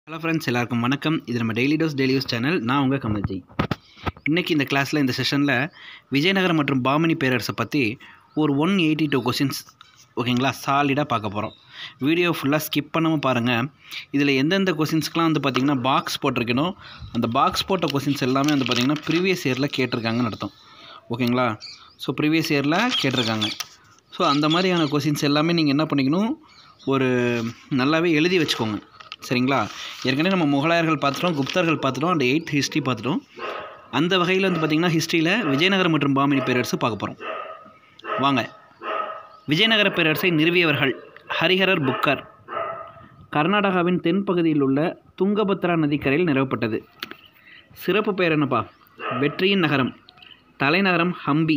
Hello friends எல்லாருக்கும் வணக்கம் இது நம்ம daily dose daily use channel நான் உங்கள் கமல்ஜி இன்றைக்கி இந்த கிளாஸில் இந்த செஷனில் விஜயநகரம் மற்றும் பாமணி பேரரசை பற்றி ஒரு ஒன் எயிட்டி டூ கொஷின்ஸ் ஓகேங்களா சாலிடாக பார்க்க போகிறோம் வீடியோ ஃபுல்லாக ஸ்கிப் பண்ணாமல் பாருங்கள் இதில் எந்தெந்த கொஷின்ஸ்க்கெலாம் வந்து பார்த்திங்கன்னா பாக்ஸ் போட்டிருக்கணும் அந்த பாக்ஸ் போட்ட கொஷின்ஸ் எல்லாமே வந்து பார்த்திங்கன்னா ப்ரீவியஸ் இயரில் கேட்டிருக்காங்கன்னு அர்த்தம் ஓகேங்களா ஸோ ப்ரீவியஸ் இயரில் கேட்டிருக்காங்க ஸோ அந்த மாதிரியான கொஷின்ஸ் எல்லாமே நீங்கள் என்ன பண்ணிக்கணும் ஒரு நல்லாவே எழுதி வச்சுக்கோங்க சரிங்களா ஏற்கனவே நம்ம முகலாயர்கள் பார்த்துட்டோம் குப்தர்கள் பார்த்துட்டோம் அந்த எயிட் ஹிஸ்ட்ரி பார்த்துட்டோம் அந்த வகையில் வந்து பார்த்திங்கன்னா ஹிஸ்ட்ரியில் விஜயநகரம் மற்றும் பாமினி பேரரசு பார்க்க போகிறோம் வாங்க விஜயநகர பேரரசை நிறுவியவர்கள் ஹரிஹரர் புக்கர் கர்நாடகாவின் தென்பகுதியில் உள்ள துங்கபத்ரா நதிக்கரையில் நிறுவப்பட்டது சிறப்பு பெயர் என்னப்பா வெற்றியின் நகரம் தலைநகரம் ஹம்பி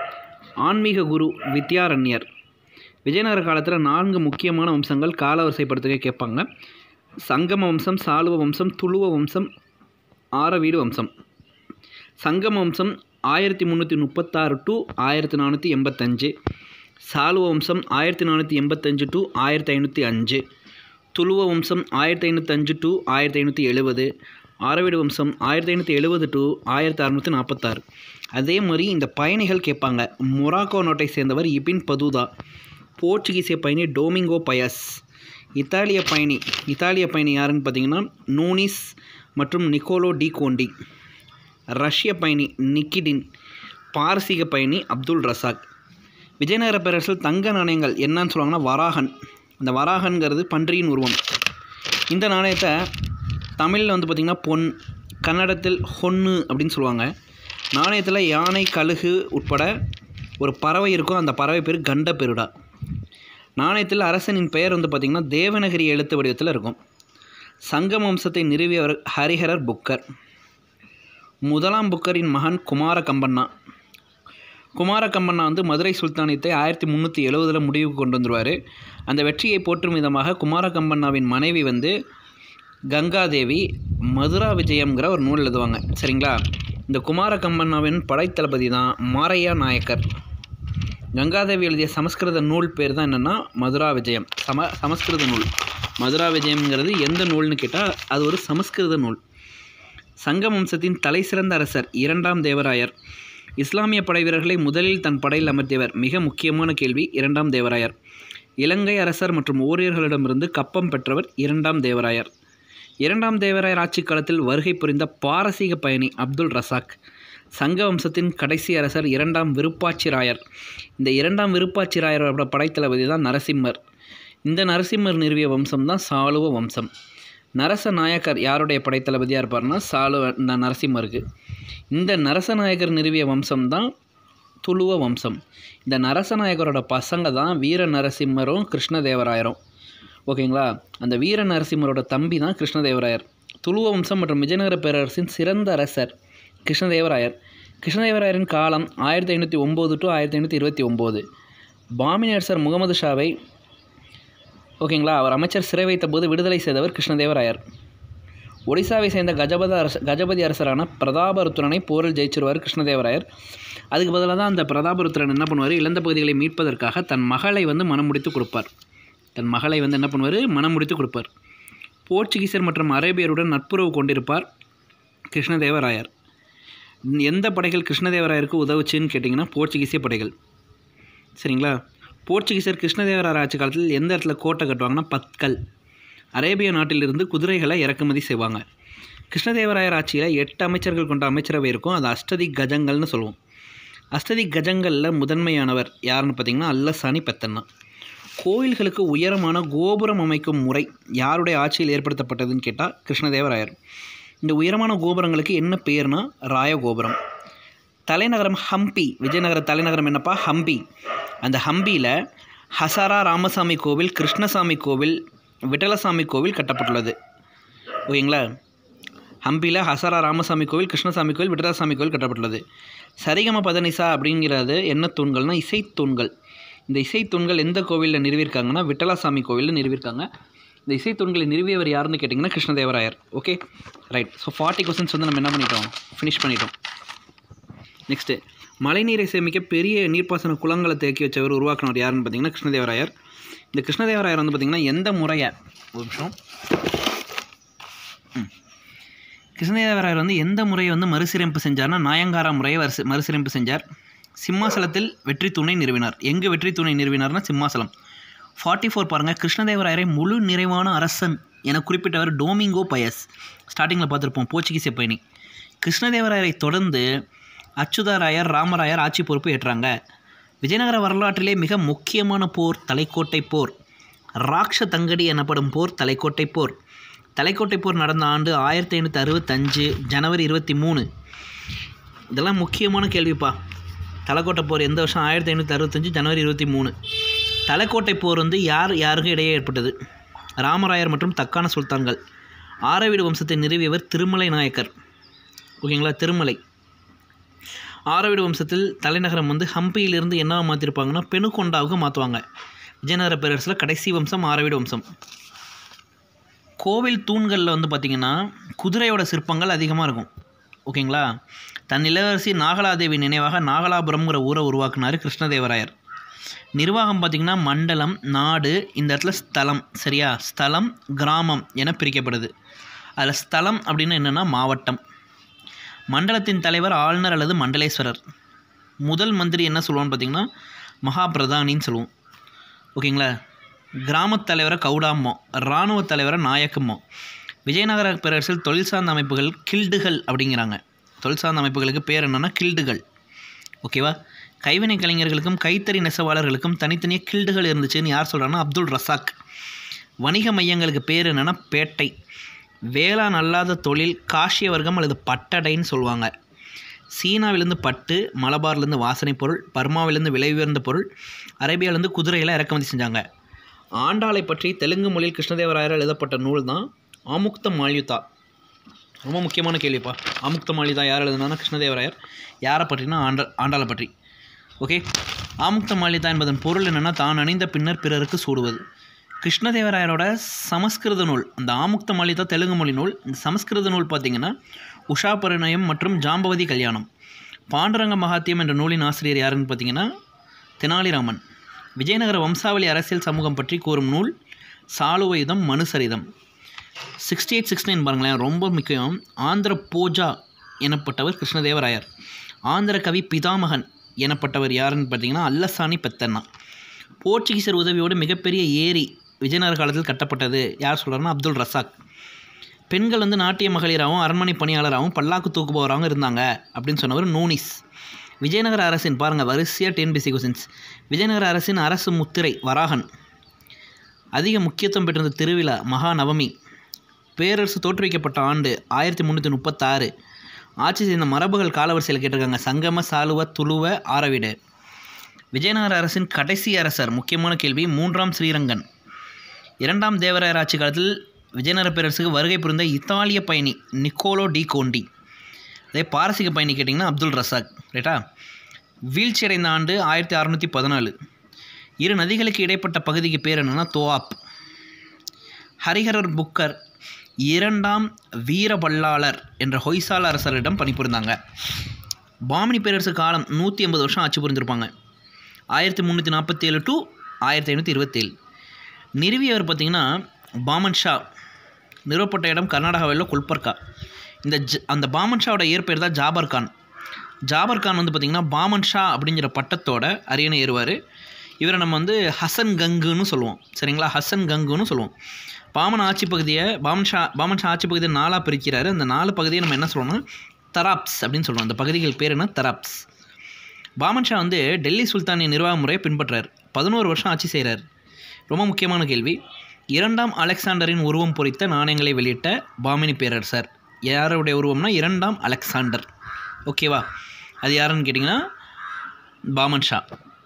ஆன்மீக குரு வித்யாரண்யர் விஜயநகர காலத்தில் நான்கு முக்கியமான வம்சங்கள் காலவரிசைப்படுத்துக கேட்பாங்க சங்கம வம்சம் சாலுவ வம்சம் துளுவ வம்சம் ஆரவீடு வம்சம் சங்கம வம்சம் ஆயிரத்தி முந்நூற்றி முப்பத்தாறு டு ஆயிரத்தி நானூற்றி எண்பத்தஞ்சு சாலுவ வம்சம் ஆயிரத்தி நானூற்றி எண்பத்தஞ்சு டு ஆயிரத்தி ஐநூற்றி அஞ்சு துளுவ வம்சம் ஆயிரத்தி ஐநூற்றஞ்சு டு ஆயிரத்தி ஐநூற்றி எழுபது ஆரவீடு வம்சம் ஆயிரத்தி ஐநூற்றி எழுபது டு ஆயிரத்தி அறநூற்றி நாற்பத்தாறு அதே மாதிரி இந்த பயணிகள் கேட்பாங்க மொராக்கோ நாட்டை சேர்ந்தவர் இபின் பதூதா போர்ச்சுகீசிய பயணி டோமிங்கோ பயஸ் இத்தாலிய பயணி இத்தாலிய பயணி யாருன்னு பார்த்தீங்கன்னா நூனிஸ் மற்றும் நிக்கோலோ டி கோண்டி ரஷ்ய பயணி நிக்கிடின் பாரசீக பயணி அப்துல் ரசாக் விஜயநகர பேரரசில் தங்க நாணயங்கள் என்னன்னு சொல்லுவாங்கன்னா வராகன் இந்த வராகன்கிறது பன்றியின் உருவம் இந்த நாணயத்தை தமிழில் வந்து பார்த்திங்கன்னா பொன் கன்னடத்தில் ஹொன்னு அப்படின்னு சொல்லுவாங்க நாணயத்தில் யானை கழுகு உட்பட ஒரு பறவை இருக்கும் அந்த பறவை பேர் கண்ட பெருடா நாணயத்தில் அரசனின் பெயர் வந்து பார்த்திங்கன்னா தேவநகரி எழுத்து வடிவத்தில் இருக்கும் சங்கம் வம்சத்தை நிறுவியவர் ஹரிஹரர் புக்கர் முதலாம் புக்கரின் மகன் குமார கம்பண்ணா குமார கம்பண்ணா வந்து மதுரை சுல்தானியத்தை ஆயிரத்தி முந்நூற்றி எழுவதில் முடிவுக்கு கொண்டு வந்துருவார் அந்த வெற்றியை போற்றும் விதமாக குமார கம்பண்ணாவின் மனைவி வந்து கங்காதேவி மதுரா விஜயம்ங்கிற ஒரு நூல் எழுதுவாங்க சரிங்களா இந்த குமார கம்பண்ணாவின் படைத்தளபதி தான் மாரையா நாயக்கர் கங்காதேவி எழுதிய சமஸ்கிருத நூல் பேர் தான் என்னென்னா மதுரா விஜயம் சம சமஸ்கிருத நூல் மதுரா விஜயம்ங்கிறது எந்த நூல்னு கேட்டால் அது ஒரு சமஸ்கிருத நூல் சங்க வம்சத்தின் தலை சிறந்த அரசர் இரண்டாம் தேவராயர் இஸ்லாமிய படை வீரர்களை முதலில் தன் படையில் அமர்த்தியவர் மிக முக்கியமான கேள்வி இரண்டாம் தேவராயர் இலங்கை அரசர் மற்றும் ஓரியர்களிடமிருந்து கப்பம் பெற்றவர் இரண்டாம் தேவராயர் இரண்டாம் தேவராயர் ஆட்சி காலத்தில் வருகை புரிந்த பாரசீக பயணி அப்துல் ரசாக் சங்க வம்சத்தின் கடைசி அரசர் இரண்டாம் விருப்பாட்சிராயர் இந்த இரண்டாம் விருப்பாட்சிராயரோட படைத்தளபதி தான் நரசிம்மர் இந்த நரசிம்மர் நிறுவிய வம்சம் தான் சாளுவ வம்சம் நரச நாயக்கர் யாருடைய படைத்தளபதியாக இருப்பார்னா சாளுவ இந்த நரசிம்மருக்கு இந்த நரசநாயக்கர் நிறுவிய வம்சம் தான் துளுவ வம்சம் இந்த நரசநாயக்கரோட பசங்க தான் வீர நரசிம்மரும் கிருஷ்ணதேவராயரும் ஓகேங்களா அந்த வீர நரசிம்மரோட தம்பி தான் கிருஷ்ணதேவராயர் துளுவ வம்சம் மற்றும் விஜயநகர பேரரசின் சிறந்த அரசர் கிருஷ்ணதேவராயர் கிருஷ்ணதேவராயரின் காலம் ஆயிரத்தி ஐநூற்றி ஒம்பது டு ஆயிரத்தி ஐநூற்றி இருபத்தி ஒம்பது பாமினி அரசர் முகமது ஷாவை ஓகேங்களா அவர் அமைச்சர் சிறை வைத்த போது விடுதலை செய்தவர் கிருஷ்ணதேவராயர் ஒடிசாவை சேர்ந்த கஜபத அரச கஜபதி அரசரான பிரதாபருத்ரனை போரில் ஜெயிச்சிருவார் கிருஷ்ணதேவராயர் அதுக்கு பதிலாக தான் அந்த பிரதாபருத்ரன் என்ன பண்ணுவார் இழந்த பகுதிகளை மீட்பதற்காக தன் மகளை வந்து மனம் முடித்து கொடுப்பார் தன் மகளை வந்து என்ன பண்ணுவார் மனம் முடித்து கொடுப்பார் போர்ச்சுகீசர் மற்றும் அரேபியருடன் நட்புறவு கொண்டிருப்பார் கிருஷ்ணதேவராயர் எந்த படைகள் கிருஷ்ணதேவராயருக்கு உதவுச்சுன்னு கேட்டிங்கன்னா போர்ச்சுகீசிய படைகள் சரிங்களா போர்ச்சுகீசர் கிருஷ்ணதேவராயர் ஆட்சி காலத்தில் எந்த இடத்துல கோட்டை கட்டுவாங்கன்னா பத்கல் அரேபிய நாட்டிலிருந்து குதிரைகளை இறக்குமதி செய்வாங்க கிருஷ்ணதேவராயர் ஆட்சியில் எட்டு அமைச்சர்கள் கொண்ட அமைச்சரவை இருக்கும் அது அஷ்டதி கஜங்கள்னு சொல்லுவோம் அஷ்டதி கஜங்களில் முதன்மையானவர் யாருன்னு பார்த்தீங்கன்னா அல்ல சனி பெத்தன்னா கோயில்களுக்கு உயரமான கோபுரம் அமைக்கும் முறை யாருடைய ஆட்சியில் ஏற்படுத்தப்பட்டதுன்னு கேட்டால் கிருஷ்ணதேவராயர் இந்த உயரமான கோபுரங்களுக்கு என்ன பேர்னா ராயகோபுரம் தலைநகரம் ஹம்பி விஜயநகர தலைநகரம் என்னப்பா ஹம்பி அந்த ஹம்பியில் ஹசாரா ராமசாமி கோவில் கிருஷ்ணசாமி கோவில் விட்டலசாமி கோவில் கட்டப்பட்டுள்ளது ஓகேங்களா ஹம்பியில் ஹசாரா ராமசாமி கோவில் கிருஷ்ணசாமி கோவில் விட்டலசாமி கோவில் கட்டப்பட்டுள்ளது சரிகம பதனிசா அப்படிங்கிறது என்ன தூண்கள்னால் இசைத்தூண்கள் இந்த இசைத்தூண்கள் எந்த கோவிலில் நிறுவியிருக்காங்கன்னா விட்டலாசாமி கோவிலில் நிறுவியிருக்காங்க இந்த இசைத்தூண்களை நிறுவியவர் யாருன்னு கேட்டிங்கன்னா Krishnadevarayar okay right so forty questions வந்து நம்ம என்ன பண்ணிட்டோம் ஃபினிஷ் பண்ணிட்டோம் நெக்ஸ்ட்டு மழைநீரை சேமிக்க பெரிய நீர்ப்பாசன குளங்களை தேக்கி வச்சவர் உருவாக்கினவர் யாருன்னு பார்த்தீங்கன்னா கிருஷ்ணதேவராயர் இந்த கிருஷ்ணதேவராயர் வந்து பார்த்திங்கன்னா எந்த முறையை ஒரு நிமிஷம் ம். கிருஷ்ணதேவராயர் வந்து எந்த முறையை வந்து மறுசீரமைப்பு செஞ்சார்னா நாயங்காரா முறையை வரிசை மறுசீரமைப்பு செஞ்சார் சிம்மாசலத்தில் வெற்றி தூணை நிறுவினார் எங்கு வெற்றி தூணை நிறுவினார்னா சிம்மாசலம் ஃபார்ட்டி ஃபோர் பாருங்கள் கிருஷ்ணதேவராயரை முழு நிறைவான அரசன் என குறிப்பிட்டவர் டோமிங்கோ பயஸ் ஸ்டார்டிங்கில் பார்த்துருப்போம் போர்ச்சுகீசிய பயணி கிருஷ்ணதேவராயரை தொடர்ந்து அச்சுதராயர் ராமராயர் ஆட்சி பொறுப்பு ஏற்றாங்க விஜயநகர வரலாற்றிலே மிக முக்கியமான போர் தலைக்கோட்டை போர் ராக்ஷ தங்கடி எனப்படும் போர் தலைக்கோட்டை போர் தலைக்கோட்டை போர் நடந்த ஆண்டு ஆயிரத்தி ஐநூற்றி அறுபத்தஞ்சு ஜனவரி இருபத்தி மூணு இதெல்லாம் முக்கியமான கேள்விப்பா தலைக்கோட்டை போர் எந்த வருஷம் ஆயிரத்தி ஐநூற்றி அறுபத்தஞ்சு ஜனவரி இருபத்தி மூணு தலைக்கோட்டை போர் வந்து யார் யாருக்கும் இடையே ஏற்பட்டது ராமராயர் மற்றும் தக்கான சுல்தான்கள் ஆரவீடு வம்சத்தை நிறுவியவர் திருமலை நாயக்கர் ஓகேங்களா திருமலை ஆரவீடு வம்சத்தில் தலைநகரம் வந்து ஹம்பியிலிருந்து என்ன மாற்றிருப்பாங்கன்னா பெனுகொண்டாவுக்கு மாற்றுவாங்க விஜயநகர பேரரசில் கடைசி வம்சம் ஆரவீடு வம்சம் கோவில் தூண்களில் வந்து பார்த்திங்கன்னா குதிரையோட சிற்பங்கள் அதிகமாக இருக்கும் ஓகேங்களா தன் இளவரசி நாகலாதேவி நினைவாக நாகலாபுரம்ங்கிற ஊரை உருவாக்குனார் கிருஷ்ணதேவராயர் நிர்வாகம் பார்த்திங்கன்னா மண்டலம் நாடு இந்த இடத்துல ஸ்தலம் சரியா ஸ்தலம் கிராமம் என பிரிக்கப்படுது அதில் ஸ்தலம் அப்படின்னு என்னென்னா மாவட்டம் மண்டலத்தின் தலைவர் ஆளுநர் அல்லது மண்டலேஸ்வரர் முதல் மந்திரி என்ன சொல்லுவான்னு பார்த்தீங்கன்னா மகாபிரதானின்னு சொல்லுவோம் ஓகேங்களா கிராமத் தலைவரை கவுடாம்மோ இராணுவ தலைவரை நாயக்கம்மோ விஜயநகர பேரரசில் தொழில் சார்ந்த அமைப்புகள் கில்டுகள் அப்படிங்கிறாங்க தொழில் சார்ந்த அமைப்புகளுக்கு பேர் என்னென்னா கில்டுகள் ஓகேவா கைவினை கலைஞர்களுக்கும் கைத்தறி நெசவாளர்களுக்கும் தனித்தனியாக கில்டுகள் இருந்துச்சுன்னு யார் சொல்கிறாங்கன்னா அப்துல் ரசாக் வணிக மையங்களுக்கு பேர் என்னென்னா பேட்டை வேளாண் அல்லாத தொழில் காஷிய வர்க்கம் அல்லது பட்டடைன்னு சொல்லுவாங்க சீனாவிலேருந்து பட்டு மலபார்லேருந்து வாசனை பொருள் பர்மாவிலேருந்து விலை உயர்ந்த பொருள் அரேபியாவிலேருந்து குதிரைகளை இறக்குமதி செஞ்சாங்க ஆண்டாளை பற்றி தெலுங்கு மொழியில் கிருஷ்ணதேவராயரால் எழுதப்பட்ட நூல் தான் ஆமுக்த மால்யுதா ரொம்ப முக்கியமான கேள்விப்பா ஆமுக்த மால்யுதா யார் எழுதுனா கிருஷ்ணதேவராயர் யாரை பற்றினா ஆண்ட ஆண்டாளை பற்றி ஓகே ஆமுக்த மால்யுதா என்பதன் பொருள் என்னென்னா தான் அணிந்த பின்னர் பிறருக்கு சூடுவது கிருஷ்ணதேவராயரோட சமஸ்கிருத நூல் அந்த ஆமுக்த மால்யுதா தெலுங்கு மொழி நூல் இந்த சமஸ்கிருத நூல் பார்த்திங்கன்னா உஷா பரிணயம் மற்றும் ஜாம்பவதி கல்யாணம் பாண்டுரங்க மகாத்தியம் என்ற நூலின் ஆசிரியர் யாருன்னு பார்த்தீங்கன்னா தெனாலிராமன் விஜயநகர வம்சாவளி அரசியல் சமூகம் பற்றி கூறும் நூல் Saluvabhyudayam Manucharitam sixty eight sixty nine பாருங்களேன் ரொம்ப முக்கியம் ஆந்திர பூஜா எனப்பட்டவர் கிருஷ்ணதேவராயர் ஆந்திர கவி பிதாமகன் எனப்பட்டவர் யாருன்னு பார்த்தீங்கன்னா அல்லசாணி பெத்தண்ணா போர்ச்சுகீசர் உதவியோடு மிகப்பெரிய ஏரி விஜயநகர காலத்தில் கட்டப்பட்டது யார் சொல்கிறாருன்னா அப்துல் ரசாக் பெண்கள் வந்து நாட்டிய மகளிராகவும் அரண்மனை பணியாளராகவும் பல்லாக்கு தூக்குபவராகவும் இருந்தாங்க அப்படின்னு சொன்னவர் நூனிஸ் விஜயநகர அரசின் பாருங்கள் வரிசையாக டிஎன்பிசி கொஸ்டின்ஸ் விஜயநகர அரசின் அரசு முத்திரை வராகன் அதிக முக்கியத்துவம் பெற்றிருந்த திருவிழா மகாநவமி பேரரசு தோற்றுவிக்கப்பட்ட ஆண்டு ஆயிரத்தி முந்நூற்றி முப்பத்தாறு ஆட்சி செய்த மரபுகள் காலவரிசையில் கேட்டிருக்காங்க சங்கம சாலுவ துளுவ ஆரவீடு விஜயநகர அரசின் கடைசி அரசர் முக்கியமான கேள்வி மூன்றாம் ஸ்ரீரங்கன் இரண்டாம் தேவராயர் ஆட்சி காலத்தில் விஜயநகர பேரரசுக்கு வருகை புரிந்த இத்தாலிய பயணி நிக்கோலோ டி கோண்டி அதே பாரசீக பயணி கேட்டிங்கன்னா அப்துல் ரசாக் ரைட்டா வீழ்ச்சி அடைந்த ஆண்டு ஆயிரத்தி அறநூற்றி பதினாலு இரு நதிகளுக்கு இடைப்பட்ட பகுதிக்கு பேர் என்னென்னா தோஆப் ஹரிஹரர் புக்கர் இரண்டாம் வீரபல்லாளர் என்ற ஹொய்சால அரசரிடம் பணிபுரிந்தாங்க பாமினி பேரரசு காலம் நூற்றி ஐம்பது வருஷம் ஆட்சி புரிந்திருப்பாங்க ஆயிரத்தி முந்நூற்றி நாற்பத்தி ஏழு டு ஆயிரத்தி ஐநூற்றி இருபத்தேழு நிறுவியவர் பார்த்திங்கன்னா பாமன் ஷா நிறுவப்பட்ட இடம் கர்நாடகாவில் குல்பர்கா இந்த ஜ அந்த பாமன் ஷாவோட இயற்பெயர் தான் ஜாபர் கான் ஜாபர் கான் வந்து பார்த்திங்கன்னா பாமன் ஷா அப்படிங்கிற பட்டத்தோட அரியணை ஏறுவார் இவரை நம்ம வந்து ஹசன் கங்குன்னு சொல்லுவோம் சரிங்களா ஹசன் கங்குன்னு சொல்லுவோம் பாமன் ஆட்சி பகுதியை பாமன் ஷா பாமன் ஷா ஆட்சி பகுதியை நாலாக பிரிக்கிறாரு அந்த நாலு பகுதியை நம்ம என்ன சொல்லுவோம்னா தராப்ஸ் அப்படின்னு சொல்லுவோம் அந்த பகுதிகள் பேர் என்ன தராப்ஸ் பாமன் ஷா வந்து டெல்லி சுல்தானிய நிர்வாக முறையை பின்பற்றார் பதினோரு வருஷம் ஆட்சி செய்கிறார் ரொம்ப முக்கியமான கேள்வி இரண்டாம் அலெக்சாண்டரின் உருவம் பொறித்த நாணயங்களை வெளியிட்ட பாமினி பேரரசர் யாருடைய உருவம்னா இரண்டாம் அலெக்சாண்டர் ஓகேவா அது யாருன்னு கேட்டிங்கன்னா பாமன் ஷா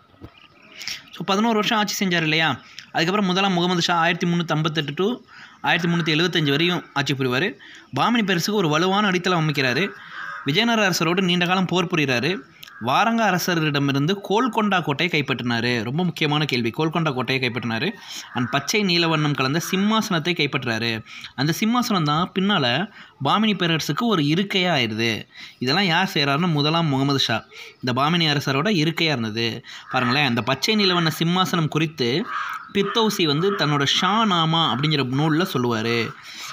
ஸோ பதினோரு வருஷம் ஆட்சி செஞ்சார் இல்லையா அதுக்கப்புறம் முதலாம் முகமது ஷா ஆயிரத்தி முந்நூற்றி ஐம்பத்தெட்டு டு ஆயிரத்தி முந்நூற்றி எழுபத்தஞ்சு வரையும் ஆட்சி புரிவார் பாமினி பேரரசுக்கு ஒரு வலுவான அடித்தளம் அமைக்கிறாரு விஜயநகர அரசரோடு நீண்ட காலம் போர் புரிகிறாரு வாரங்க அரசரிடமிருந்து கோல்கொண்டா கோட்டையை கைப்பற்றினார் ரொம்ப முக்கியமான கேள்வி கோல்கொண்டா கோட்டையை கைப்பற்றினார் அண்ட் பச்சை நீலவண்ணம் கலந்த சிம்மாசனத்தை கைப்பற்றுறாரு அந்த சிம்மாசனம் தான் பின்னால் பாமினி பேரரசுக்கு ஒரு இருக்கையாக ஆயிடுது இதெல்லாம் யார் செய்கிறாருன்னா முதலாம் முகமது ஷா இந்த பாமினி அரசரோட இருக்கையாக இருந்தது பாருங்களேன் அந்த பச்சை நீலவண்ண சிம்மாசனம் குறித்து பித்தௌசி வந்து தன்னோட ஷா நாமா அப்படிங்கிற நூலில் சொல்லுவார்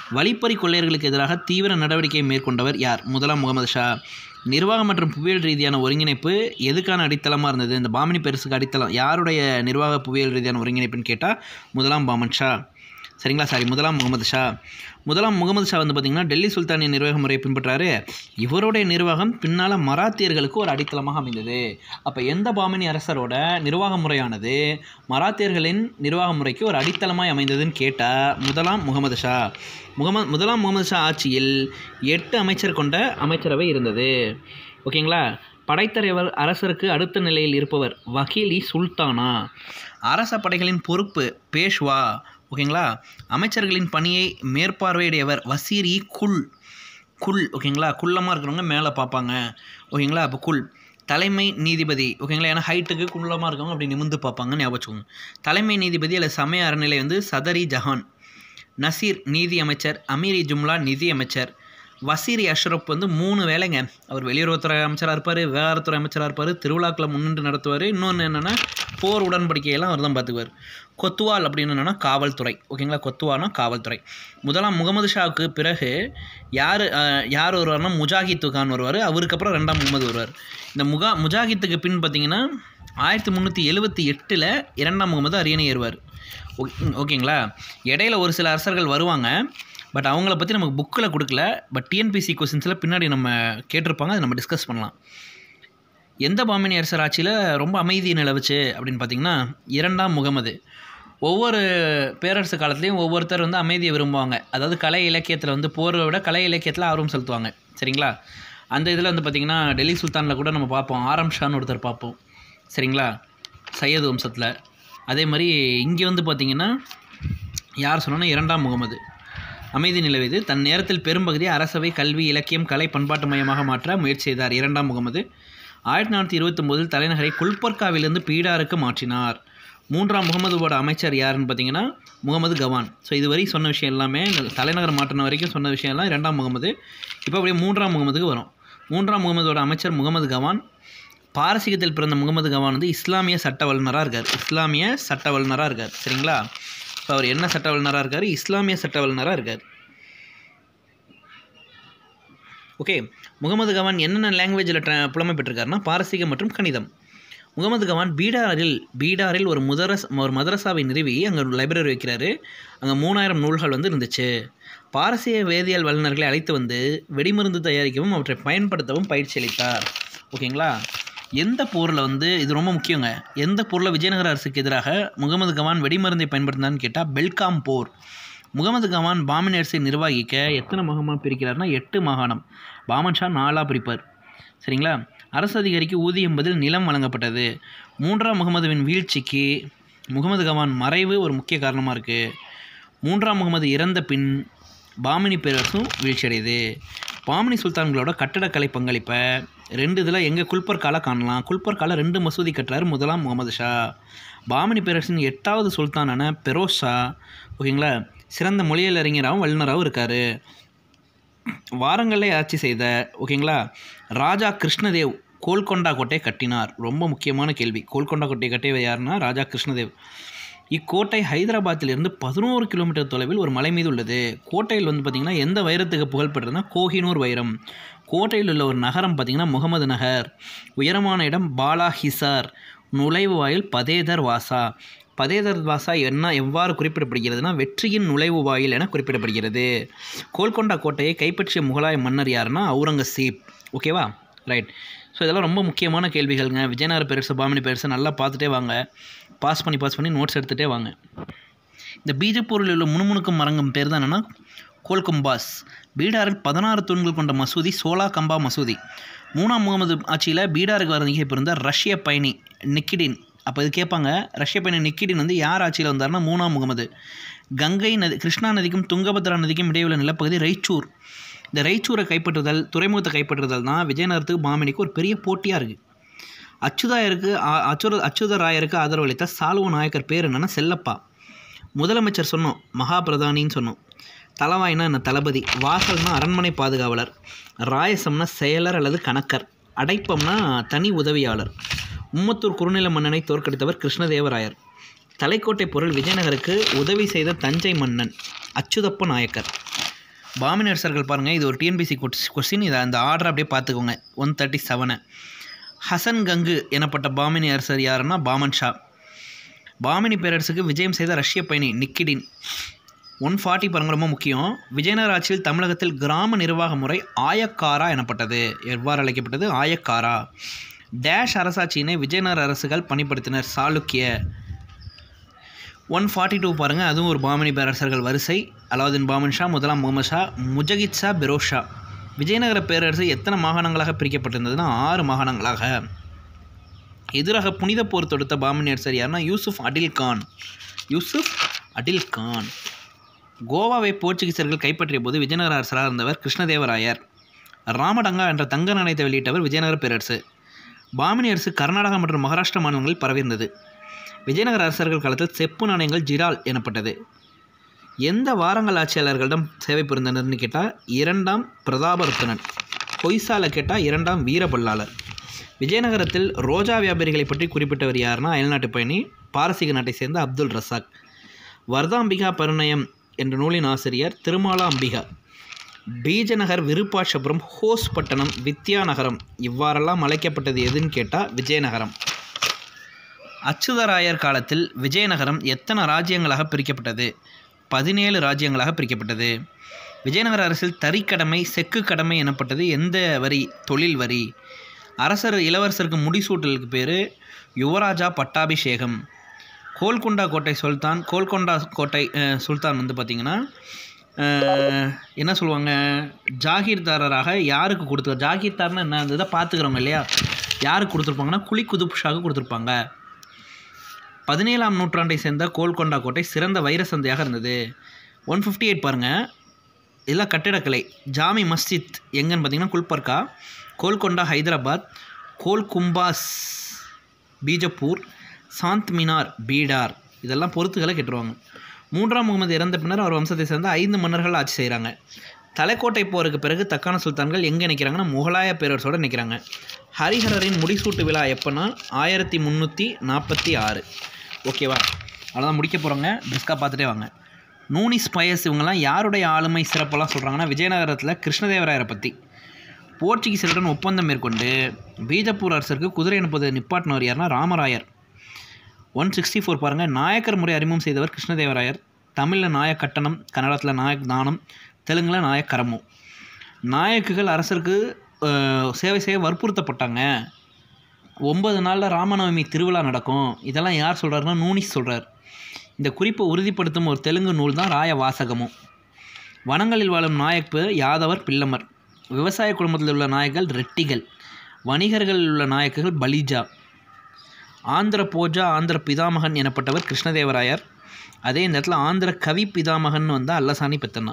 வழிப்பறி கொள்ளையர்களுக்கு எதிராக தீவிர நடவடிக்கை மேற்கொண்டவர் யார் முதலாம் முகமது ஷா நிர்வாகம் மற்றும் புவியியல் ரீதியான ஒருங்கிணைப்பு எதுக்கான அடித்தளமாக இருந்தது இந்த பாமினி பெருசுக்கு அடித்தளம் யாருடைய நிர்வாக புவியியல் ரீதியான ஒருங்கிணைப்புன்னு கேட்டால் முதலாம் பாமன் ஷா சரிங்களா சாரி முதலாம் முகமது ஷா முதலாம் முகமது ஷா வந்து பார்த்திங்கன்னா டெல்லி சுல்தானிய நிர்வாக முறையை பின்பற்றாரு இவருடைய நிர்வாகம் பின்னால் மராத்தியர்களுக்கு ஒரு அடித்தளமாக அமைந்தது அப்போ எந்த பாமினி அரசரோட நிர்வாக முறையானது மராத்தியர்களின் நிர்வாக முறைக்கு ஒரு அடித்தளமாய் அமைந்ததுன்னு கேட்டால் முதலாம் முகமது ஷா முகமது முதலாம் முகமது ஷா ஆட்சியில் எட்டு அமைச்சர் கொண்ட அமைச்சரவை இருந்தது ஓகேங்களா படைத்தலைவர் அரசருக்கு அடுத்த நிலையில் இருப்பவர் வகீலி சுல்தானா அரச படைகளின் பொறுப்பு பேஷ்வா ஓகேங்களா அமைச்சர்களின் பணியை மேற்பார்வையிடையவர் வசீரி குல் குல் ஓகேங்களா குள்ளமாக இருக்கிறவங்க மேலே பார்ப்பாங்க ஓகேங்களா அப்போ குல் தலைமை நீதிபதி ஓகேங்களா ஏன்னா ஹைட்டுக்கு குள்ளமாக இருக்கவங்க அப்படி நிமிந்து பார்ப்பாங்க ஞாபகம் வச்சுக்கோங்க தலைமை நீதிபதி அல்லது சமய அறநிலை வந்து சதரி ஜஹான் நசீர் நீதி அமைச்சர் அமீரி ஜும்லா நிதி அமைச்சர் வசீரி அஷ்ரப் வந்து மூணு வேலைங்க அவர் வெளியுறவுத்துறை அமைச்சராக இருப்பார் விவகாரத்துறை அமைச்சராக இருப்பார் திருவிழாக்களை முன்னின்று நடத்துவார் இன்னொன்று என்னென்னா போர் உடன்படிக்கையெல்லாம் அவர் தான் பார்த்துக்குவார் கொத்துவால் அப்படின்னு என்னென்னா காவல்துறை ஓகேங்களா கொத்துவால்னா காவல்துறை முதலாம் முகமது ஷாவுக்கு பிறகு யார் யார் வருவார்னா முஜாஹித் கான் வருவார் அவருக்கு அப்புறம் ரெண்டாம் முகமது வருவார் இந்த முகா முஜாஹித்துக்கு பின் பார்த்தீங்கன்னா ஆயிரத்தி முந்நூற்றி எழுபத்தி எட்டில் இரண்டாம் முகமது அரியணை ஏறுவார் ஓகேங்களா இடையில ஒரு சில அரசர்கள் வருவாங்க பட் அவங்கள பற்றி நமக்கு புக்கில் கொடுக்கல பட் டிஎன்பிசி கொஸ்டின்ஸில் பின்னாடி நம்ம கேட்டிருப்பாங்க அதை நம்ம டிஸ்கஸ் பண்ணலாம் எந்த பாமினி அரசர் ஆட்சியில் ரொம்ப அமைதி நிலவுச்சு அப்படின்னு பார்த்தீங்கன்னா இரண்டாம் முகமது ஒவ்வொரு பேரரசு காலத்துலேயும் ஒவ்வொருத்தர் வந்து அமைதியை விரும்புவாங்க அதாவது கலை இலக்கியத்தில் வந்து போரை விட கலை இலக்கியத்தில் ஆர்வம் செலுத்துவாங்க சரிங்களா அந்த இதில் வந்து பார்த்திங்கன்னா டெல்லி சுல்தானில் கூட நம்ம பார்ப்போம் ஆரம் ஷான்னு ஒருத்தர் பார்ப்போம் சரிங்களா சையது வம்சத்தில் அதே மாதிரி இங்கே வந்து பார்த்திங்கன்னா யார் சொன்னோன்னா இரண்டாம் முகமது அமைதி நிலவியது தன் நேரத்தில் பெரும்பகுதியை அரசவை கல்வி இலக்கியம் கலை பண்பாட்டு மையமாக மாற்ற முயற்சி செய்தார் இரண்டாம் முகமது ஆயிரத்தி நானூற்றி இருபத்தொம்போதில் தலைநகரை குல்பர்காவிலிருந்து பீடாருக்கு மாற்றினார் மூன்றாம் முகமதுவோட அமைச்சர் யாருன்னு பார்த்தீங்கன்னா முகமது கவான் ஸோ இதுவரை சொன்ன விஷயம் எல்லாமே இந்த தலைநகர் மாற்றின வரைக்கும் சொன்ன விஷயம் எல்லாம் இரண்டாம் முகமது இப்போ அப்படியே மூன்றாம் முகமதுக்கு வரும் மூன்றாம் முகமதோட அமைச்சர் முகமது கவான் பாரசீகத்தில் பிறந்த முகமது கவான் வந்து இஸ்லாமிய சட்ட வல்லுநராக இருக்கார் இஸ்லாமிய சட்ட வல்லுநராக இருக்கார் சரிங்களா ஸோ அவர் என்ன சட்ட வல்லுநராக இருக்கார் இஸ்லாமிய சட்ட வல்லுநராக இருக்கார் ஓகே முகமது கவான் என்னென்ன லாங்குவேஜில் ட்ர புலமை பெற்றிருக்காருன்னா பாரசீகம் மற்றும் கணிதம் முகமது கவான் பீடாரில் பீடாரில் ஒரு முதரஸ் ஒரு மதரசாவை நிறுவி அங்கே ஒரு லைப்ரரி வைக்கிறாரு அங்கே மூணாயிரம் நூல்கள் வந்து இருந்துச்சு பாரசீக வேதியியல் வல்லுநர்களை அழைத்து வந்து வெடிமருந்து தயாரிக்கவும் அவற்றை பயன்படுத்தவும் பயிற்சி அளித்தார் ஓகேங்களா எந்த போரில் வந்து இது ரொம்ப முக்கியங்க எந்த போரில் விஜயநகர அரசுக்கு எதிராக முகமது கவான் வெடிமருந்தை பயன்படுத்தினான்னு கேட்டால் பெல்காம் போர் முகமது கவான் பாமின் அரசை நிர்வகிக்க எத்தனை மாகாணம் பிரிக்கிறார்னா எட்டு மாகாணம் பாமன் ஷா நாலாக பிரிப்பார் சரிங்களா அரசு அதிகாரிக்கு ஊதியம் பதில் நிலம் வழங்கப்பட்டது மூன்றாம் முகமதுவின் வீழ்ச்சிக்கு முகமது கவான் மறைவு ஒரு முக்கிய காரணமாக இருக்குது மூன்றாம் முகமது இறந்த பின் பாமினி பேரரசும் வீழ்ச்சியடையுது பாமினி சுல்தான்களோட கட்டடக்கலை பங்களிப்பை ரெண்டு இதில் எங்கே குல்பர்கால காணலாம் குல்பர்கால ரெண்டு மசூதி கட்டுறாரு முதலாம் முகமது ஷா பாமினி பேரரசின் எட்டாவது சுல்தானான பெரோஸ் ஷா ஓகேங்களா சிறந்த மொழியியல் அறிஞராகவும் வல்லுநராகவும் இருக்கார் வாரங்களை ஆட்சி செய்த ஓகேங்களா ராஜா கிருஷ்ணதேவ் கோல்கொண்டா கோட்டையை கட்டினார் ரொம்ப முக்கியமான கேள்வி கோல்கொண்டா கோட்டையை கட்டியவர் யாருன்னா ராஜா கிருஷ்ணதேவ் இக்கோட்டை ஹைதராபாத்திலிருந்து பதினோரு கிலோமீட்டர் தொலைவில் ஒரு மலை மீது உள்ளது கோட்டையில் வந்து பார்த்திங்கன்னா எந்த வைரத்துக்கு புகழ்பெற்றதுன்னா கோஹினூர் வைரம் கோட்டையில் உள்ள ஒரு நகரம் பார்த்திங்கன்னா முகமது நகர் உயரமான இடம் பாலா ஹிசார் நுழைவு வாயில் பதேதர் வாசா பதேதர் வாசா என்ன எவ்வாறு குறிப்பிடப்படுகிறதுனா வெற்றியின் நுழைவு வாயில் என குறிப்பிடப்படுகிறது கோல்கொண்டா கோட்டையை கைப்பற்றிய முகலாய மன்னர் யாருன்னா அவுரங்கசீப் ஓகேவா ரைட் ஸோ இதெல்லாம் ரொம்ப முக்கியமான கேள்விகள்ங்க விஜயநகர பேரரசு பாமினி பேரரசு நல்லா பார்த்துட்டே வாங்க பாஸ் பண்ணி பாஸ் பண்ணி நோட்ஸ் எடுத்துகிட்டே வாங்க இந்த பீஜப்பூரில் உள்ள முணுமுணுக்கும் மரங்கம் பேர் தான் என்னென்னா கோல்கம்பாஸ் பீடாரில் பதினாறு தூண்கள் கொண்ட மசூதி சோலா கம்பா மசூதி மூணாம் முகமது ஆட்சியில் பீடாருக்கு வர நிகழ்ச்சி இருந்த ரஷ்ய பயணி நிக்கிடின் அப்போ இது கேட்பாங்க ரஷ்ய பயணி நிக்கிடின் வந்து யார் ஆட்சியில் வந்தார்னா மூணாம் முகமது கங்கை நதி கிருஷ்ணா நதிக்கும் துங்கபத்ரா நதிக்கும் இடையே உள்ள நிலப்பகுதி ரைச்சூர் இந்த ரைச்சூரை கைப்பற்றுதல் துறைமுகத்தை கைப்பற்றுதல் தான் விஜயநகரத்துக்கு பாமினிக்கு ஒரு பெரிய போட்டியாக இருக்குது அச்சுதாயருக்கு ஆ- அச்சுத அச்சுதராயருக்கு ஆதரவளித்த சாலுவ நாயக்கர் பேர் என்னன்னா செல்லப்பா முதலமைச்சர் சொன்னோம் மகாபிரதானின்னு சொன்னோம் தலவாய்னா என்ன தளபதி வாசல்னா அரண்மனை பாதுகாவலர் ராயசம்னா செயலர் அல்லது கணக்கர் அடைப்பம்னா தனி உதவியாளர் உம்மத்தூர் குறுநில மன்னனை தோற்கடித்தவர் கிருஷ்ணதேவராயர் தலைக்கோட்டை பொருள் விஜயநகருக்கு உதவி செய்த தஞ்சை மன்னன் அச்சுதப்ப நாயக்கர் பாமினி அரசர்கள் பாருங்கள் இது ஒரு டிஎன்பிசி கொஸ்டின் இதை அந்த ஆர்டர் அப்படியே பார்த்துக்கோங்க ஒன் தேர்ட்டி செவனு ஹசன் கங்கு எனப்பட்ட பாமினி அரசர் யாருன்னா பாமன் ஷா பாமினி பேரரசுக்கு விஜயம் செய்த ரஷ்ய பயணி நிக்கிடின் ஒன் ஃபார்ட்டி பாருங்க ரொம்ப முக்கியம் விஜயநகர ஆட்சியில் தமிழகத்தில் கிராம நிர்வாக முறை ஆயக்காரா எனப்பட்டது எவ்வாறு அழைக்கப்பட்டது ஆயக்காரா டேஷ் அரசாட்சியினை விஜயநகர அரசுகள் பணிப்படுத்தினர் சாளுக்கிய ஒன் ஃபார்ட்டி டூ பாருங்கள் அதுவும் ஒரு பாமினி பேரரசர்கள் வரிசை அலாவுதீன் பாமன் ஷா முதலாம் முகமது ஷா முஜகித் ஷா பெரோஸ் ஷா விஜயநகர பேரரசு எத்தனை மாகாணங்களாக பிரிக்கப்பட்டிருந்ததுன்னா ஆறு மாகாணங்களாக எதிராக புனித போர் தொடுத்த பாமினி அரசர் யாருன்னா யூசுப் அடில் கான் யூசுப் அடில் கான் கோவாவை போர்ச்சுகீசர்கள் கைப்பற்றிய போது விஜயநகர அரசராக இருந்தவர் கிருஷ்ணதேவராயர் ராமடங்கா என்ற தங்க நாணயத்தை வெளியிட்டவர் விஜயநகர பேரரசு பாமினி அரசு கர்நாடகா மற்றும் மகாராஷ்டிரா மாநிலங்களில் பரவியிருந்தது விஜயநகர அரசர்கள் காலத்தில் செப்பு நாணயங்கள் ஜிரால் எனப்பட்டது எந்த வாரங்கள் ஆட்சியாளர்களிடம் சேவை புரிந்தனர்னு கேட்டால் இரண்டாம் பிரதாபருத்தனன் பொய்சால கேட்டால் இரண்டாம் வீரபல்லாளர் விஜயநகரத்தில் ரோஜா வியாபாரிகளை பற்றி குறிப்பிட்டவர் யாருன்னா அயல்நாட்டு பயணி பாரசீக நாட்டை சேர்ந்த அப்துல் ரசாக் வர்தாம்பிகா பரிணயம் என்ற நூலின் ஆசிரியர் திருமாலா அம்பிகா பீஜநகர் விருப்பாட்சபுரம் ஹோஸ்பட்டணம் வித்யாநகரம் இவ்வாறெல்லாம் அழைக்கப்பட்டது எதுன்னு கேட்டால் விஜயநகரம் அச்சுதராயர் காலத்தில் விஜயநகரம் எத்தனை ராஜ்யங்களாக பிரிக்கப்பட்டது பதினேழு ராஜ்யங்களாக பிரிக்கப்பட்டது விஜயநகர அரசில் தறிக்கடமை செக்கு கடமை எனப்பட்டது எந்த வரி தொழில் வரி அரசர் இளவரசருக்கு முடிசூட்டலுக்கு பேர் யுவராஜா பட்டாபிஷேகம் கோல்கொண்டா கோட்டை சுல்தான் கோல்கொண்டா கோட்டை அஹ், சுல்தான் வந்து பார்த்திங்கன்னா அஹ், என்ன சொல்லுவாங்க ஜாகீர்தாரராக யாருக்கு கொடுத்து ஜாகீர்தார்னா என்ன இதை பார்த்துக்கிறவங்க இல்லையா யாருக்கு கொடுத்துருப்பாங்கன்னா குலி குதுப் ஷாக்கு கொடுத்துருப்பாங்க பதினேழாம் நூற்றாண்டை சேர்ந்த கோல்கொண்டா கோட்டை சிறந்த வைர சந்தையாக இருந்தது ஒன் ஃபிஃப்டி எயிட் பாருங்கள் இதெல்லாம் கட்டிடக்கலை ஜாமி மஸ்ஜித் எங்கன்னு பார்த்தீங்கன்னா குல்பர்கா கோல்கொண்டா ஹைதராபாத் கோல்கும்பாஸ் பீஜப்பூர் சாந்த் மினார் பீடார் இதெல்லாம் பொறுத்துகளை கெட்டுருவாங்க மூன்றாம் முகமது இறந்த பின்னர் அவர் வம்சத்தை சேர்ந்த ஐந்து மன்னர்கள் ஆட்சி செய்கிறாங்க தலைக்கோட்டை போருக்கு பிறகு தக்கான சுல்தான்கள் எங்கே நிற்கிறாங்கன்னா முகலாய பேரரசோடு நிற்கிறாங்க ஹரிஹரரின் முடிசூட்டு விழா எப்போன்னா ஆயிரத்தி முந்நூற்றி நாற்பத்தி ஆறு ஓகேவா அவ்வளோதான் முடிக்க போகிறோங்க பிஸ்கா பார்த்துட்டே வாங்க நூனி ஸ்பயஸ் இவங்கெல்லாம் யாருடைய ஆளுமை சிறப்பெல்லாம் சொல்கிறாங்கன்னா விஜயநகரத்தில் கிருஷ்ணதேவராயரை பற்றி போர்ச்சுகீசருடன் ஒப்பந்தம் மேற்கொண்டு பீஜப்பூர் அரசருக்கு குதிரை அனுப்புவதை நிப்பாட்டினவர் யாருன்னா ராமராயர் ஒன் சிக்ஸ்டி ஃபோர் பாருங்கள் நாயக்கர் முறை அறிமுகம் செய்தவர் கிருஷ்ணதேவராயர் தமிழில் நாயக் கட்டணம் கன்னடத்தில் நாயக் தானம் தெலுங்கில் நாயக் கரமு நாயக்குகள் அரசருக்கு அஹ், சேவை செய்ய வற்புறுத்தப்பட்டாங்க ஒன்பது நாளில் ராமநவமி திருவிழா நடக்கும் இதெல்லாம் யார் சொல்கிறாருன்னா நூனிஸ் சொல்கிறார் இந்த குறிப்பை உறுதிப்படுத்தும் ஒரு தெலுங்கு நூல் தான் ராய வாசகமும் வனங்களில் வாழும் நாயக்கு யாதவர் பிள்ளமர் விவசாய குடும்பத்தில் உள்ள நாயக்கர்கள் ரெட்டிகள் வணிகர்களில் உள்ள நாயக்குகள் பலிஜா ஆந்திர போஜா ஆந்திர பிதாமகன் எனப்பட்டவர் கிருஷ்ணதேவராயர் அதே இந்த இடத்துல ஆந்திர கவி பிதாமகன் வந்தால் அல்லசானி பெத்தனா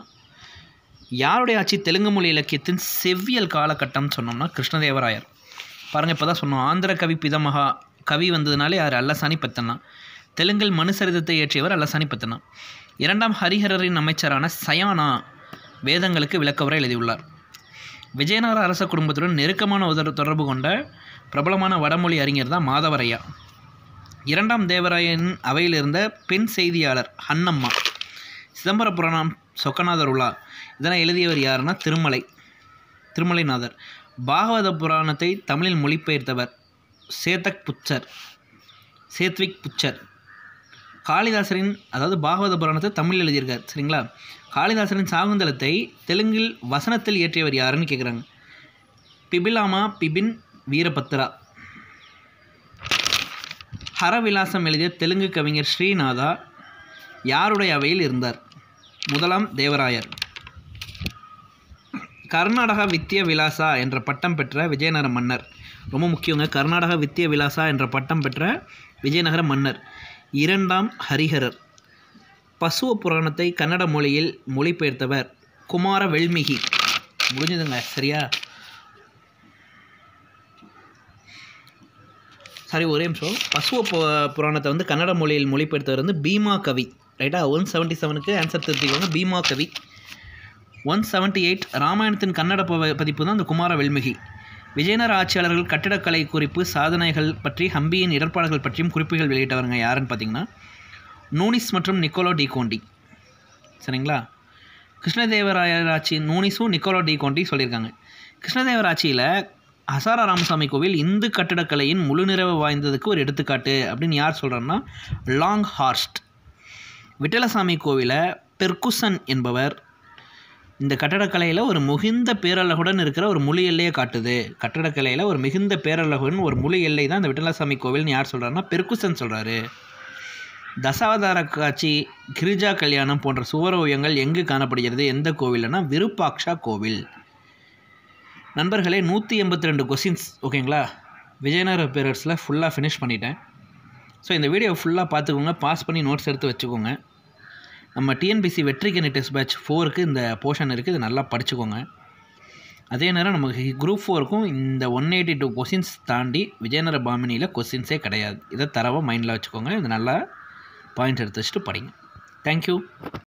யாருடைய ஆட்சி தெலுங்கு மொழி இலக்கியத்தின் செவ்வியல் காலகட்டம்னு சொன்னோம்னா கிருஷ்ணதேவராயர் பாருங்கள் இப்போ தான் சொன்னோம் ஆந்திர கவி பிதமகா கவி வந்ததுனாலே யார் அல்லசானி பெத்தனா தெலுங்கில் மனுசரிதத்தை இயற்றியவர் அல்லசானி பெத்தனா இரண்டாம் ஹரிஹரரின் அமைச்சரான சயானா வேதங்களுக்கு விளக்கவுரை எழுதியுள்ளார் விஜயநகர அரச குடும்பத்துடன் நெருக்கமான உதர தொடர்பு கொண்ட பிரபலமான வடமொழி அறிஞர் தான் மாதவரையா இரண்டாம் தேவராயன் அவையில் இருந்த பெண் செய்தியாளர் ஹன்னம்மா சிதம்பர புராணம் சொக்கநாதர் உலா இதனை எழுதியவர் யாருன்னா திருமலை திருமலைநாதர் பாகவத புராணத்தை தமிழில் மொழிபெயர்த்தவர் சேதக் புச்சர் சேத்விக் புச்சர் காளிதாசரின் அதாவது பாகவத புராணத்தை தமிழில் எழுதியிருக்கார் சரிங்களா காளிதாசரின் சாகுந்தலத்தை தெலுங்கில் வசனத்தில் இயற்றியவர் யாருன்னு கேட்குறாங்க பிபிலாமா பிபின் வீரபத்ரா ஹரவிலாசம் எழுதிய தெலுங்கு கவிஞர் ஸ்ரீநாதா யாருடைய அவையில் இருந்தார் முதலாம் தேவராயர் கர்நாடகா வித்ய விலாசா என்ற பட்டம் பெற்ற விஜயநகர மன்னர் ரொம்ப முக்கியங்க கர்நாடகா வித்ய விலாசா என்ற பட்டம் பெற்ற விஜயநகர மன்னர் இரண்டாம் ஹரிஹரர் பசுவ புராணத்தை கன்னட மொழியில் மொழிபெயர்த்தவர் குமார வெல்மிகி முடிஞ்சதுங்க சரியா சாரி ஒரே நிமிஷம் பசுவ பு புராணத்தை வந்து கன்னட மொழியில் மொழிபெயர்த்தவர் வந்து பீமா கவி ரைட்டா ஒன் செவன்ட்டி செவனுக்கு ஆன்சர் திருத்திக்கோங்க Bhima Kavi one seventy eight ராமாயணத்தின் கன்னட ப- பதிப்பு தான் இந்த குமார வெல்மிகி விஜயநகர ஆட்சியாளர்கள் கட்டிடக்கலை குறிப்பு சாதனைகள் பற்றி ஹம்பியின் இடர்பாடுகள் பற்றியும் குறிப்புகள் வெளியிட்டவருங்க யாருன்னு பார்த்தீங்கன்னா நூனிஸ் மற்றும் நிக்கோலோ டி கோண்டி சரிங்களா கிருஷ்ணதேவராயர் ஆட்சி நூனிசு நிக்கோலோ டி கோண்டி சொல்லியிருக்காங்க கிருஷ்ணதேவர் ஆட்சியில் ஹசாரா ராமசாமி கோவில் இந்து கட்டடக்கலையின் முழு நிறைவு வாய்ந்ததுக்கு ஒரு எடுத்துக்காட்டு அப்படின்னு யார் சொல்கிறோன்னா லாங் ஹார்ஸ்ட் விட்டலசாமி கோவிலை பெர்குசன் என்பவர் இந்த கட்டடக்கலையில் ஒரு மிகுந்த பேரழகுடன் இருக்கிற ஒரு முழு எல்லையை காட்டுது கட்டடக்கலையில் ஒரு மிகுந்த பேரழகுடன் ஒரு முழு எல்லை தான் இந்த விட்டலசாமி கோவில்னு யார் சொல்கிறாருன்னா பெர்குசன் சொல்கிறாரு தசாவதார காட்சி கிரிஜா கல்யாணம் போன்ற சுவர் ஓவியங்கள் எங்கு காணப்படுகிறது எந்த கோவில்னா விருப்பாக்ஷா கோவில் நண்பர்களே நூற்றி எண்பத்தி ரெண்டு கொஸ்டின்ஸ் ஓகேங்களா விஜயநகர பேரர்ஸில் ஃபுல்லாக ஃபினிஷ் பண்ணிட்டேன் ஸோ இந்த வீடியோ ஃபுல்லாக பார்த்துக்கோங்க பாஸ் பண்ணி நோட்ஸ் எடுத்து வச்சுக்கோங்க நம்ம டிஎன்பிசி வெற்றிக்கணி டெஸ்ட் பேட்ச் ஃபோருக்கு இந்த போர்ஷன் இருக்குது இது நல்லா படிச்சுக்கோங்க அதே நேரம் நமக்கு குரூப் ஃபோருக்கும் இந்த ஒன் எயிட்டி டூ கொஸ்டின்ஸ் தாண்டி விஜயநகர பாமினியில் கொஸ்டின்ஸே கிடையாது இதை தரவாக மைண்டில் வச்சுக்கோங்க இது நல்லா பாயிண்ட் எடுத்து வச்சுட்டு படிங்க தேங்க்யூ